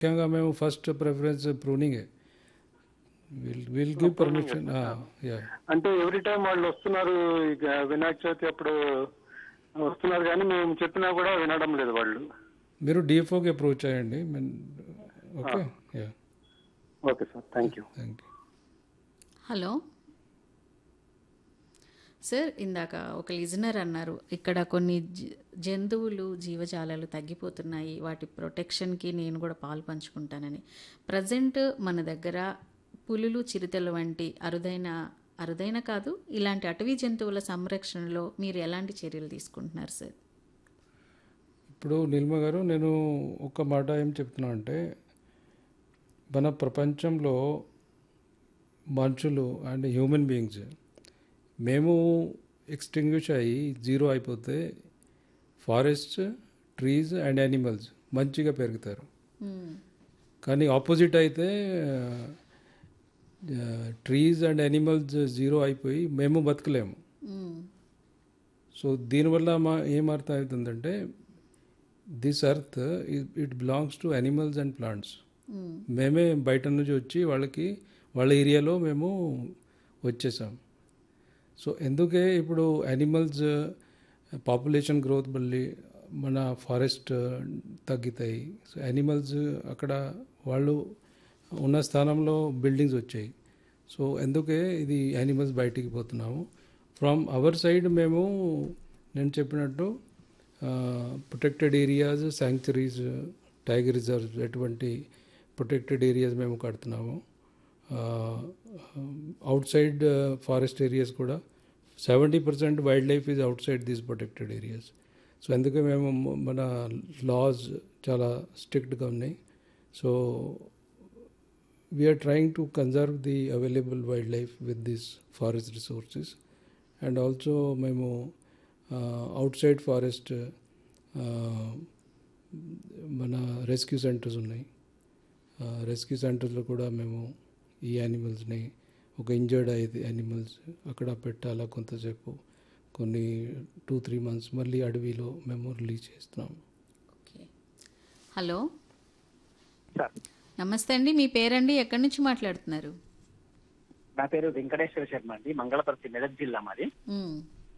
ముఖ్యంగా మేము first preference ప్రూనింగే will will give permission yeah అంటే ఎవ్రీ టైం వాళ్ళు వస్తున్నారు ఇక వినాయక చవితి అప్పుడు వస్తున్నారు కానీ మేము చెప్పినా కూడా వినడం లేదు వాళ్ళు మీరు డిఎఫ్ఓకి అప్రోచ్ అయ్యండి okay yeah okay sir thank you thank you hello sir ఇందాక ఒక లిజనర్ అన్నారు ఇక్కడ కొన్ని జ- జంతువులు జీవజాలాలు తగ్గిపోతున్నాయి వాటి ప్రొటెక్షన్కి నేను కూడా పాలు పంచుకుంటానని ప్రజెంట్ మన దగ్గర పులులు చిరుతలు వంటి అరుదైన అరుదైన కాదు ఇలాంటి అటవీ జంతువుల సంరక్షణలో మీరు ఎలాంటి చర్యలు తీసుకుంటున్నారు సార్ ఇప్పుడు నిల్మ గారు నేను ఒక మాట ఏం చెప్తున్నా అంటే మన ప్రపంచంలో మనుషులు అండ్ హ్యూమన్ బీయింగ్స్ మేము ఎక్స్టింగ్విష్ అయ్యి జీరో అయిపోతే ఫారెస్ట్ ట్రీస్ అండ్ యానిమల్స్ మంచిగా పెరుగుతారు కానీ ఆపోజిట్ అయితే ట్రీస్ అండ్ యానిమల్స్ జీరో అయిపోయి మేము బతకలేము సో దీనివల్ల మా ఏం అర్థం అవుతుందంటే this earth it belongs to animals and plants మేమే బయట నుంచి వచ్చి వాళ్ళకి వాళ్ళ ఏరియాలో మేము వచ్చేసాం సో ఎందుకే ఇప్పుడు యానిమల్స్ పాపులేషన్ గ్రోత్ మళ్ళీ మన ఫారెస్ట్ తగ్గుతాయి సో యానిమల్స్ అక్కడ వాళ్ళు ఉన్న స్థానంలో బిల్డింగ్స్ వచ్చాయి సో ఎందుకే ఇది యానిమల్స్ బయటికి పోతున్నాము ఫ్రమ్ అవర్ సైడ్ మేము నేను చెప్పినట్టు protected areas sanctuaries tiger reserves ఎటువంటి ప్రొటెక్టెడ్ ఏరియాస్ మేము కడుతున్నాము అవుట్ సైడ్ ఫారెస్ట్ ఏరియాస్ కూడా seventy percent wild life is outside these protected areas so అందుకే మేము మన లాస్ చాలా స్ట్రిక్ట్గా ఉన్నాయి so we are trying to conserve the available wild life with this forest resources and also మేము outside forest మన rescue centres ఉన్నాయి rescue సెంటర్స్లో కూడా మేము ఈ యానిమల్స్ని ఒక ఇంజర్డ్ అయ్యేది యానిమల్స్ అక్కడ పెట్టాలా కొంతసేపు కొన్ని టూ త్రీ మంత్స్ మళ్ళీ అడవిలో మేము రిలీజ్ చేస్తున్నాము ఓకే హలో సార్ నమస్తే అండి మీ పేరండి ఎక్కడి నుంచి మాట్లాడుతున్నారు నా పేరు వెంకటేశ్వర శర్మ అండి మంగళపర్తి మెదక్ జిల్లా మాది మ్మ్.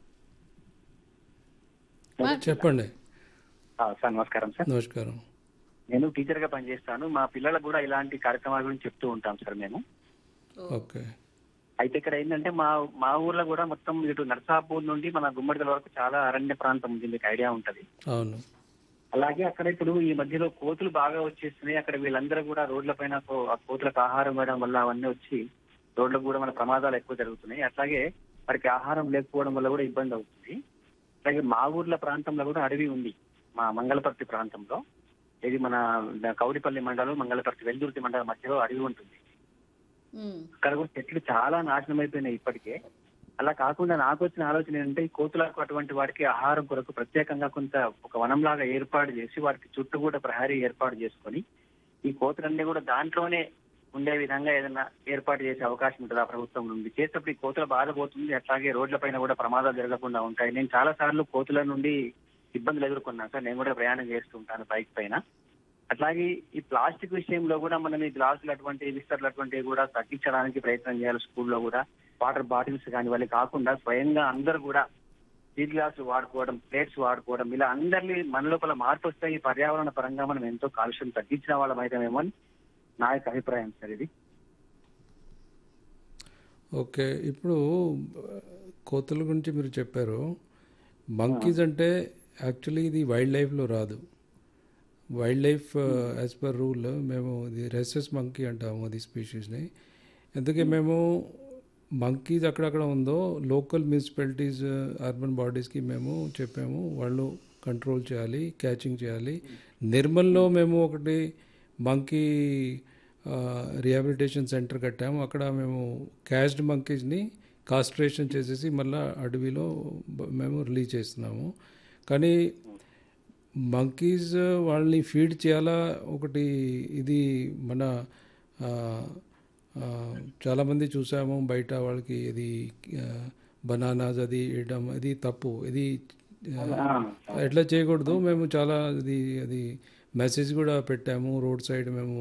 చెప్పండి ఆ, సార్ నమస్కారం సార్ నమస్కారం నేను టీచర్ గా పనిచేస్తాను మా పిల్లలకు కూడా ఇలాంటి కార్యక్రమాల గురించి చెప్తూ ఉంటాం సార్ మేము ఓకే అయితే ఇక్కడ ఏంటంటే మా మా ఊర్లో కూడా మొత్తం ఇటు నర్సాపూర్ నుండి మన గుమ్మడిదల వరకు చాలా అరణ్య ప్రాంతం ఉంది మీకు ఐడియా ఉంటది అవును అలాగే అక్కడ ఇప్పుడు ఈ మధ్యలో కోతులు బాగా వచ్చేస్తున్నాయి అక్కడ వీళ్ళందరూ కూడా రోడ్ల పైన కో- ఆ కోతులకు ఆహారం వేయడం వల్ల అవన్నీ వచ్చి రోడ్లకు కూడా మన ప్రమాదాలు ఎక్కువ జరుగుతున్నాయి అట్లాగే వారికి ఆహారం లేకపోవడం వల్ల కూడా ఇబ్బంది అవుతుంది అలాగే మా ఊర్ల ప్రాంతంలో కూడా అడవి ఉంది మా మంగళపర్తి ప్రాంతంలో ఇది మన కౌడిపల్లి మండలం మంగళపర్తి వెల్దుర్తి మండలం మధ్యలో అడవి ఉంటుంది మ్మ్. అక్కడ కూడా చెట్లు చాలా నాశనం అయిపోయినాయి ఇప్పటికే అలా కాకుండా నాకు వచ్చిన ఆలోచన ఏంటంటే ఈ కోతులకు అటువంటి వాటికి ఆహారం కొరకు ప్రత్యేకంగా కొంత ఒక వనంలాగా ఏర్పాటు చేసి వాటికి చుట్టూ కూడా ప్రహరీ ఏర్పాటు చేసుకొని ఈ కోతులన్నీ కూడా దాంట్లోనే ఉండే విధంగా ఏదైనా ఏర్పాటు చేసే అవకాశం ఉంటుంది ఆ ప్రభుత్వం నుండి చేసేటప్పుడు ఈ కోతుల బాధ పోతుంది అట్లాగే రోడ్ల పైన కూడా ప్రమాదాలు జరగకుండా ఉంటాయి నేను చాలా సార్లు కోతుల నుండి ఇబ్బందులు ఎదుర్కొన్నాను సార్ నేను కూడా ప్రయాణం చేస్తూ ఉంటాను బైక్ పైన అట్లాగే ఈ ప్లాస్టిక్ విషయంలో కూడా మనం ఈ గ్లాసులు అటువంటి విస్తర్లు అటువంటివి కూడా తగ్గించడానికి ప్రయత్నం చేయాలి స్కూల్లో కూడా వాటర్ బాటిల్స్ కానీ వాళ్ళు కాకుండా స్వయంగా అందరూ కూడా స్టీల్ గ్లాసులు వాడుకోవడం ప్లేట్స్ వాడుకోవడం ఇలా అందరినీ మన లోపల మార్పు వస్తే ఈ పర్యావరణ పరంగా మనం ఎంతో కాలుష్యం తగ్గించిన వాళ్ళం అయితేమేమో అని నా యొక్క అభిప్రాయం సార్ ఇది ఓకే ఇప్పుడు కోతుల గురించి మీరు చెప్పారు మంకీస్ అంటే యాక్చువల్లీ ఇది వైల్డ్ లైఫ్లో రాదు wild life as per rule మేము ఇది రెసెస్ మంకీ అంటాము అది స్పీషీస్ని ఎందుకే మేము మంకీస్ అక్కడక్కడ ఉందో లోకల్ మున్సిపాలిటీస్ అర్బన్ బాడీస్కి మేము చెప్పాము వాళ్ళు కంట్రోల్ చేయాలి క్యాచింగ్ చేయాలి నిర్మల్లో మేము ఒకటి మంకీ రిహాబిలిటేషన్ సెంటర్ కట్టాము అక్కడ మేము క్యాష్డ్ మంకీస్ని కాస్ట్రేషన్ చేసేసి మళ్ళీ అడవిలో బ- మేము రిలీజ్ చేస్తున్నాము కానీ మంకీస్ వాళ్ళని ఫీడ్ చేయాలా ఒకటి ఇది మన ఆ, ఆ, చాలామంది చూసాము బయట వాళ్ళకి ఇది బనానాస్ అది వేయడం ఇది తప్పు ఇది ఆ, ఎట్లా చేయకూడదు మేము చాలా ఇది అది మెసేజ్ కూడా పెట్టాము రోడ్ సైడ్ మేము